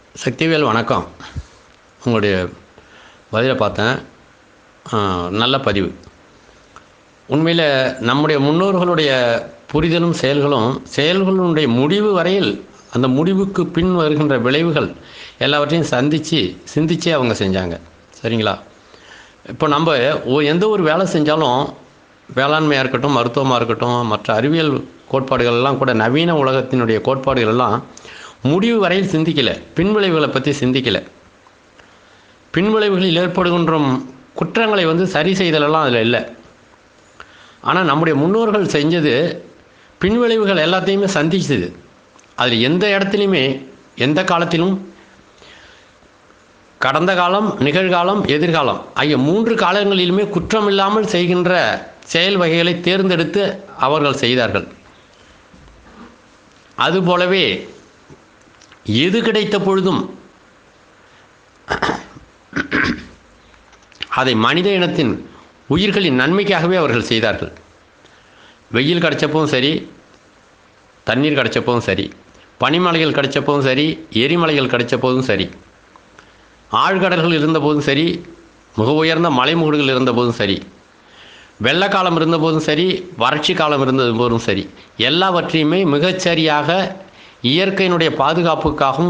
சக்திவேல் வணக்கம் உங்களுடைய பதிலை பார்த்தேன் ஆ, நல்ல பதிவு உண்மையில் நம்முடைய முன்னோர்களுடைய புரிதலும் செயல்களும் செயல்களுடைய முடிவு வரையில் அந்த முடிவுக்கு பின் வருகின்ற விளைவுகள் எல்லாவற்றையும் சந்தித்து சிந்திச்சே அவங்க செஞ்சாங்க சரிங்களா இப்போ நம்ம ஒ- எந்த ஒரு வேலை செஞ்சாலும் வேளாண்மையாக இருக்கட்டும் மருத்துவமாக இருக்கட்டும் மற்ற அறிவியல் கோட்பாடுகள் எல்லாம் கூட நவீன உலகத்தினுடைய கோட்பாடுகள் எல்லாம் முடிவு வரையில் சிந்திக்கலை பின்விளைவுகளை பற்றி சிந்திக்கலை பின்விளைவுகளில் ஏற்படுகின்ற குற்றங்களை வந்து சரி செய்தலெல்லாம் அதில் இல்லை ஆனால் நம்முடைய முன்னோர்கள் செஞ்சது பின்விளைவுகள் எல்லாத்தையுமே சந்திச்சது அதில் எந்த இடத்துலையுமே எந்த காலத்திலும் கடந்த காலம் நிகழ்காலம் எதிர்காலம் ஆகிய மூன்று காலங்களிலுமே குற்றமில்லாமல் செய்கின்ற செயல் வகைகளை தேர்ந்தெடுத்து அவர்கள் செய்தார்கள் அதுபோலவே எது கிடைத்த பொழுதும் அதை மனித இனத்தின் உயிர்களின் நன்மைக்காகவே அவர்கள் செய்தார்கள் வெயில் கிடைச்சப்பவும் சரி தண்ணீர் கிடைச்சப்பவும் சரி பனிமலைகள் கிடைச்சப்பவும் சரி எரிமலைகள் கிடைச்சப்போதும் சரி ஆழ்கடல்கள் இருந்தபோதும் சரி மிக உயர்ந்த மலைமுகடுகள் இருந்தபோதும் சரி வெள்ளக்காலம் இருந்தபோதும் சரி வறட்சி காலம் இருந்த போதும் சரி எல்லாவற்றையுமே மிகச்சரியாக இயற்கையினுடைய பாதுகாப்புக்காகவும்